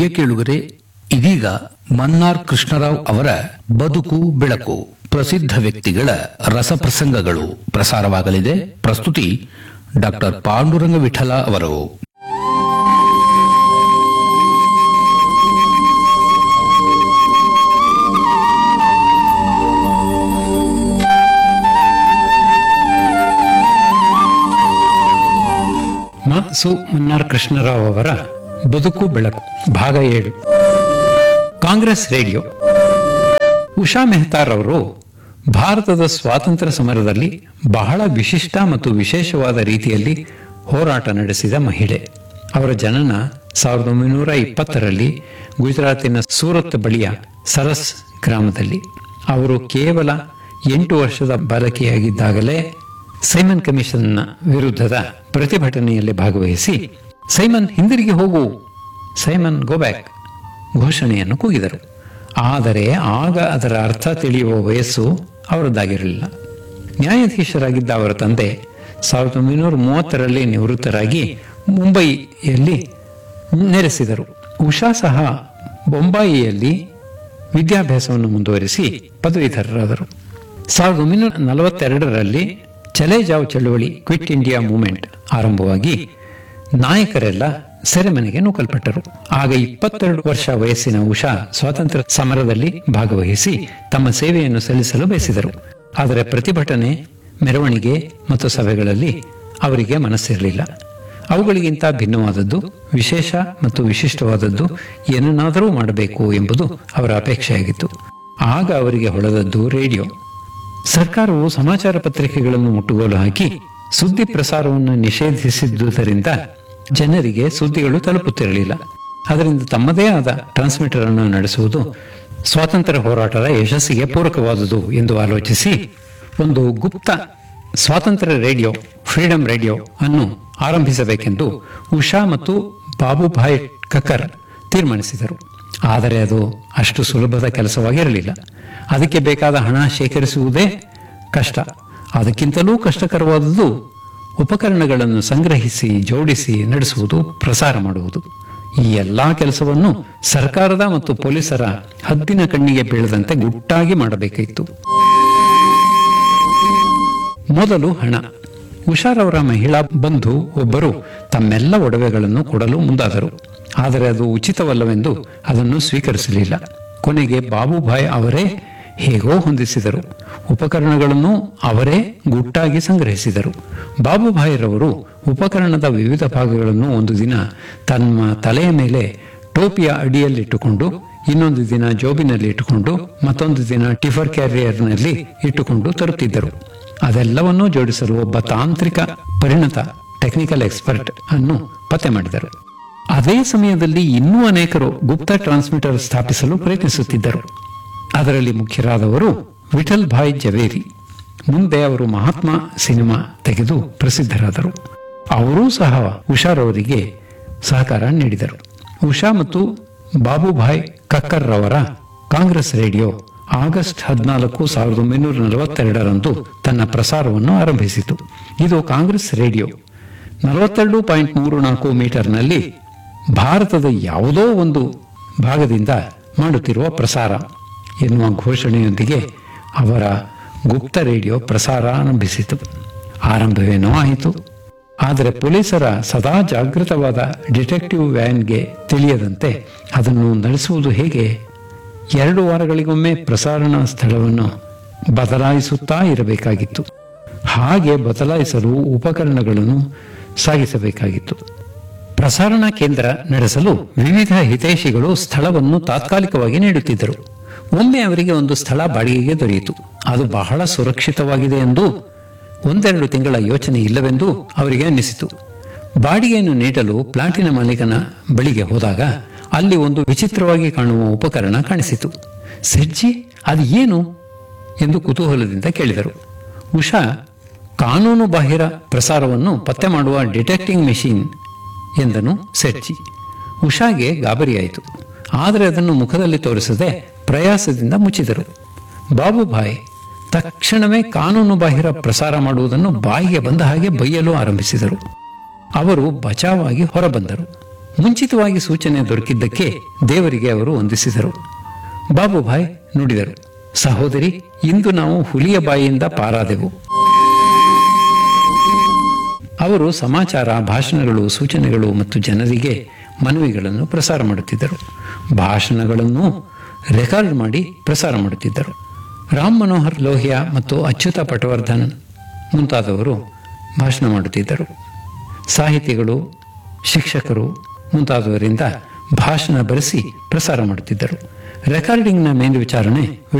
ಪ್ರಿಯ ಕೇಳುಗರೆ ಇದೀಗ ಮನ್ನಾರ್ ಕೃಷ್ಣರಾವ್ ಅವರ ಬದುಕು ಬೆಳಕು ಪ್ರಸಿದ್ಧ ವ್ಯಕ್ತಿಗಳ ರಸಪ್ರಸಂಗಗಳು ಪ್ರಸಾರವಾಗಲಿದೆ ಪ್ರಸ್ತುತಿ ಡಾಕ್ಟರ್ ಪಾಂಡುರಂಗ ವಿಠಲ ಅವರು ಮ ಸು ಮನ್ನಾರ್ ಕೃಷ್ಣರಾವ್ ಅವರ ಬದುಕು ಬೆಳಕು ಭಾಗ ಏಳು ಕಾಂಗ್ರೆಸ್ ರೇಡಿಯೋ ಉಷಾ ಮೆಹ್ತಾರ್ ಅವರು ಭಾರತದ ಸ್ವಾತಂತ್ರ್ಯ ಸಮರದಲ್ಲಿ ಬಹಳ ವಿಶಿಷ್ಟ ಮತ್ತು ವಿಶೇಷವಾದ ರೀತಿಯಲ್ಲಿ ಹೋರಾಟ ನಡೆಸಿದ ಮಹಿಳೆ ಅವರ ಜನನ ಸಾವಿರದ ಒಂಬೈನೂರ ಇಪ್ಪತ್ತರಲ್ಲಿ ಗುಜರಾತಿನ ಸೂರತ್ ಬಳಿಯ ಸರಸ್ ಗ್ರಾಮದಲ್ಲಿ ಅವರು ಕೇವಲ ಎಂಟು ವರ್ಷದ ಬಾಲಕಿಯಾಗಿದ್ದಾಗಲೇ ಸೈಮನ್ ಕಮಿಷನ್ನ ವಿರುದ್ಧದ ಪ್ರತಿಭಟನೆಯಲ್ಲಿ ಭಾಗವಹಿಸಿ ಸೈಮನ್ ಹಿಂದಿರುಗಿ ಹೋಗು ಸೈಮನ್ ಗೋ ಬ್ಯಾಕ್ ಘೋಷಣೆಯನ್ನು ಕೂಗಿದರು ಆದರೆ ಆಗ ಅದರ ಅರ್ಥ ತಿಳಿಯುವ ವಯಸ್ಸು ಅವರದ್ದಾಗಿರಲಿಲ್ಲ ನ್ಯಾಯಾಧೀಶರಾಗಿದ್ದ ಅವರ ತಂದೆ ಸಾವಿರದ ಒಂಬೈನೂರ ಮೂವತ್ತರಲ್ಲಿ ನಿವೃತ್ತರಾಗಿ ಮುಂಬಯಿಯಲ್ಲಿ ನೆಲೆಸಿದರು ಉಷಾ ಸಹ ಬೊಂಬಾಯಿಯಲ್ಲಿ ವಿದ್ಯಾಭ್ಯಾಸವನ್ನು ಮುಂದುವರಿಸಿ ಪದವೀಧರರಾದರು ಸಾವಿರದ ಒಂಬೈನೂರ ನಲವತ್ತೆರಡರಲ್ಲಿ ಚಲೆ ಜಾವ್ ಚಳುವಳಿ ಕ್ವಿಟ್ ಇಂಡಿಯಾ ಮೂವ್ಮೆಂಟ್ ಆರಂಭವಾಗಿ ನಾಯಕರೆಲ್ಲ ಸೆರೆಮನೆಗೆ ನೂಕಲ್ಪಟ್ಟರು ಆಗ ಇಪ್ಪತ್ತೆರಡು ವರ್ಷ ವಯಸ್ಸಿನ ಉಷಾ ಸ್ವಾತಂತ್ರ್ಯ ಸಮರದಲ್ಲಿ ಭಾಗವಹಿಸಿ ತಮ್ಮ ಸೇವೆಯನ್ನು ಸಲ್ಲಿಸಲು ಬಯಸಿದರು ಆದರೆ ಪ್ರತಿಭಟನೆ ಮೆರವಣಿಗೆ ಮತ್ತು ಸಭೆಗಳಲ್ಲಿ ಅವರಿಗೆ ಮನಸ್ಸಿರಲಿಲ್ಲ ಅವುಗಳಿಗಿಂತ ಭಿನ್ನವಾದದ್ದು ವಿಶೇಷ ಮತ್ತು ವಿಶಿಷ್ಟವಾದದ್ದು ಏನನ್ನಾದರೂ ಮಾಡಬೇಕು ಎಂಬುದು ಅವರ ಅಪೇಕ್ಷೆಯಾಗಿತ್ತು ಆಗ ಅವರಿಗೆ ಹೊಳೆದದ್ದು ರೇಡಿಯೋ ಸರ್ಕಾರವು ಸಮಾಚಾರ ಪತ್ರಿಕೆಗಳನ್ನು ಮುಟ್ಟುಗೋಲು ಹಾಕಿ ಸುದ್ದಿ ಪ್ರಸಾರವನ್ನು ನಿಷೇಧಿಸಿದ್ದುದರಿಂದ ಜನರಿಗೆ ಸುದ್ದಿಗಳು ತಲುಪುತ್ತಿರಲಿಲ್ಲ ಅದರಿಂದ ತಮ್ಮದೇ ಆದ ಟ್ರಾನ್ಸ್ಮಿಟರ್ ಅನ್ನು ನಡೆಸುವುದು ಸ್ವಾತಂತ್ರ್ಯ ಹೋರಾಟದ ಯಶಸ್ಸಿಗೆ ಪೂರಕವಾದುದು ಎಂದು ಆಲೋಚಿಸಿ ಒಂದು ಗುಪ್ತ ಸ್ವಾತಂತ್ರ್ಯ ರೇಡಿಯೋ ಫ್ರೀಡಂ ರೇಡಿಯೋ ಅನ್ನು ಆರಂಭಿಸಬೇಕೆಂದು ಉಷಾ ಮತ್ತು ಬಾಬುಭಾಯ್ ಕಕ್ಕರ್ ತೀರ್ಮಾನಿಸಿದರು ಆದರೆ ಅದು ಅಷ್ಟು ಸುಲಭದ ಕೆಲಸವಾಗಿರಲಿಲ್ಲ ಅದಕ್ಕೆ ಬೇಕಾದ ಹಣ ಶೇಖರಿಸುವುದೇ ಕಷ್ಟ ಅದಕ್ಕಿಂತಲೂ ಕಷ್ಟಕರವಾದುದು ಉಪಕರಣಗಳನ್ನು ಸಂಗ್ರಹಿಸಿ ಜೋಡಿಸಿ ನಡೆಸುವುದು ಪ್ರಸಾರ ಮಾಡುವುದು ಈ ಎಲ್ಲಾ ಕೆಲಸವನ್ನು ಸರ್ಕಾರದ ಮತ್ತು ಪೊಲೀಸರ ಹದ್ದಿನ ಕಣ್ಣಿಗೆ ಬೀಳದಂತೆ ಗುಟ್ಟಾಗಿ ಮಾಡಬೇಕಾಯಿತು ಮೊದಲು ಹಣ ಉಷಾರವರ ಮಹಿಳಾ ಬಂಧು ಒಬ್ಬರು ತಮ್ಮೆಲ್ಲ ಒಡವೆಗಳನ್ನು ಕೊಡಲು ಮುಂದಾದರು ಆದರೆ ಅದು ಉಚಿತವಲ್ಲವೆಂದು ಅದನ್ನು ಸ್ವೀಕರಿಸಲಿಲ್ಲ ಕೊನೆಗೆ ಬಾಬುಭಾಯ್ ಅವರೇ ಹೇಗೋ ಹೊಂದಿಸಿದರು ಉಪಕರಣಗಳನ್ನು ಅವರೇ ಗುಟ್ಟಾಗಿ ಸಂಗ್ರಹಿಸಿದರು ಬಾಬುಭಾಯ್ರವರು ಉಪಕರಣದ ವಿವಿಧ ಭಾಗಗಳನ್ನು ಒಂದು ದಿನ ತಮ್ಮ ತಲೆಯ ಮೇಲೆ ಟೋಪಿಯ ಅಡಿಯಲ್ಲಿಟ್ಟುಕೊಂಡು ಇನ್ನೊಂದು ದಿನ ಜೋಬಿನಲ್ಲಿ ಇಟ್ಟುಕೊಂಡು ಮತ್ತೊಂದು ದಿನ ಟಿಫರ್ ಕ್ಯಾರಿಯರ್ನಲ್ಲಿ ಇಟ್ಟುಕೊಂಡು ತರುತ್ತಿದ್ದರು ಅದೆಲ್ಲವನ್ನೂ ಜೋಡಿಸಲು ಒಬ್ಬ ತಾಂತ್ರಿಕ ಪರಿಣತ ಟೆಕ್ನಿಕಲ್ ಎಕ್ಸ್ಪರ್ಟ್ ಅನ್ನು ಪತ್ತೆ ಮಾಡಿದರು ಅದೇ ಸಮಯದಲ್ಲಿ ಇನ್ನೂ ಅನೇಕರು ಗುಪ್ತ ಟ್ರಾನ್ಸ್ಮಿಟರ್ ಸ್ಥಾಪಿಸಲು ಪ್ರಯತ್ನಿಸುತ್ತಿದ್ದರು ಅದರಲ್ಲಿ ಮುಖ್ಯರಾದವರು ವಿಠಲ್ ಭಾಯ್ ಜವೇರಿ ಮುಂದೆ ಅವರು ಮಹಾತ್ಮ ಸಿನಿಮಾ ತೆಗೆದು ಪ್ರಸಿದ್ಧರಾದರು ಅವರೂ ಸಹ ಉಷಾರವರಿಗೆ ಸಹಕಾರ ನೀಡಿದರು ಉಷಾ ಮತ್ತು ಬಾಬುಭಾಯ್ ಕಕ್ಕರ್ ರವರ ಕಾಂಗ್ರೆಸ್ ರೇಡಿಯೋ ಆಗಸ್ಟ್ ಹದಿನಾಲ್ಕು ಸಾವಿರದ ಒಂಬೈನೂರ ನಲವತ್ತೆರಡರಂದು ತನ್ನ ಪ್ರಸಾರವನ್ನು ಆರಂಭಿಸಿತು ಇದು ಕಾಂಗ್ರೆಸ್ ರೇಡಿಯೋ ನಲವತ್ತೆರಡು ಪಾಯಿಂಟ್ ಮೂರು ನಾಲ್ಕು ಮೀಟರ್ನಲ್ಲಿ ಭಾರತದ ಯಾವುದೋ ಒಂದು ಭಾಗದಿಂದ ಮಾಡುತ್ತಿರುವ ಪ್ರಸಾರ ಎನ್ನುವ ಘೋಷಣೆಯೊಂದಿಗೆ ಅವರ ಗುಪ್ತ ರೇಡಿಯೋ ಪ್ರಸಾರ ಆರಂಭಿಸಿತು ಆರಂಭವೇನೋ ಆಯಿತು ಆದರೆ ಪೊಲೀಸರ ಸದಾ ಜಾಗೃತವಾದ ಡಿಟೆಕ್ಟಿವ್ ವ್ಯಾನ್ಗೆ ತಿಳಿಯದಂತೆ ಅದನ್ನು ನಡೆಸುವುದು ಹೇಗೆ ಎರಡು ವಾರಗಳಿಗೊಮ್ಮೆ ಪ್ರಸಾರಣ ಸ್ಥಳವನ್ನು ಬದಲಾಯಿಸುತ್ತಾ ಇರಬೇಕಾಗಿತ್ತು ಹಾಗೆ ಬದಲಾಯಿಸಲು ಉಪಕರಣಗಳನ್ನು ಸಾಗಿಸಬೇಕಾಗಿತ್ತು ಪ್ರಸಾರಣಾ ಕೇಂದ್ರ ನಡೆಸಲು ವಿವಿಧ ಹಿತೈಷಿಗಳು ಸ್ಥಳವನ್ನು ತಾತ್ಕಾಲಿಕವಾಗಿ ನೀಡುತ್ತಿದ್ದರು ಒಮ್ಮೆ ಅವರಿಗೆ ಒಂದು ಸ್ಥಳ ಬಾಡಿಗೆಗೆ ದೊರೆಯಿತು ಅದು ಬಹಳ ಸುರಕ್ಷಿತವಾಗಿದೆ ಎಂದು ಒಂದೆರಡು ತಿಂಗಳ ಯೋಚನೆ ಇಲ್ಲವೆಂದು ಅವರಿಗೆ ಅನ್ನಿಸಿತು ಬಾಡಿಗೆಯನ್ನು ನೀಡಲು ಪ್ಲಾಟಿನ ಮಾಲೀಕನ ಬಳಿಗೆ ಹೋದಾಗ ಅಲ್ಲಿ ಒಂದು ವಿಚಿತ್ರವಾಗಿ ಕಾಣುವ ಉಪಕರಣ ಕಾಣಿಸಿತು ಸೆಡ್ಜಿ ಅದು ಏನು ಎಂದು ಕುತೂಹಲದಿಂದ ಕೇಳಿದರು ಉಷಾ ಕಾನೂನು ಬಾಹಿರ ಪ್ರಸಾರವನ್ನು ಪತ್ತೆ ಮಾಡುವ ಡಿಟೆಕ್ಟಿಂಗ್ ಮೆಷಿನ್ ಎಂದನು ಸೆಡ್ಜಿ ಉಷಾಗೆ ಗಾಬರಿಯಾಯಿತು ಆದರೆ ಅದನ್ನು ಮುಖದಲ್ಲಿ ತೋರಿಸದೆ ಪ್ರಯಾಸದಿಂದ ಮುಚ್ಚಿದರು ಬಾಬುಭಾಯ್ ತಕ್ಷಣವೇ ಕಾನೂನು ಬಾಹಿರ ಪ್ರಸಾರ ಮಾಡುವುದನ್ನು ಬಾಯಿಗೆ ಬಂದ ಹಾಗೆ ಬೈಯಲು ಆರಂಭಿಸಿದರು ಅವರು ಬಚಾವಾಗಿ ಹೊರಬಂದರು ಮುಂಚಿತವಾಗಿ ಸೂಚನೆ ದೊರಕಿದ್ದಕ್ಕೆ ದೇವರಿಗೆ ಅವರು ವಂದಿಸಿದರು ಬಾಬುಭಾಯ್ ನುಡಿದರು ಸಹೋದರಿ ಇಂದು ನಾವು ಹುಲಿಯ ಬಾಯಿಯಿಂದ ಪಾರಾದೆವು ಅವರು ಸಮಾಚಾರ ಭಾಷಣಗಳು ಸೂಚನೆಗಳು ಮತ್ತು ಜನರಿಗೆ ಮನವಿಗಳನ್ನು ಪ್ರಸಾರ ಮಾಡುತ್ತಿದ್ದರು ಭಾಷಣಗಳನ್ನು ರೆಕಾರ್ಡ್ ಮಾಡಿ ಪ್ರಸಾರ ಮಾಡುತ್ತಿದ್ದರು ರಾಮ್ ಮನೋಹರ್ ಲೋಹಿಯಾ ಮತ್ತು ಅಚ್ಯುತ ಪಟವರ್ಧನ್ ಮುಂತಾದವರು ಭಾಷಣ ಮಾಡುತ್ತಿದ್ದರು ಸಾಹಿತಿಗಳು ಶಿಕ್ಷಕರು ಮುಂತಾದವರಿಂದ ಭಾಷಣ ಬರೆಸಿ ಪ್ರಸಾರ ಮಾಡುತ್ತಿದ್ದರು ರೆಕಾರ್ಡಿಂಗ್ನ ಮೇಲ್ವಿಚಾರಣೆ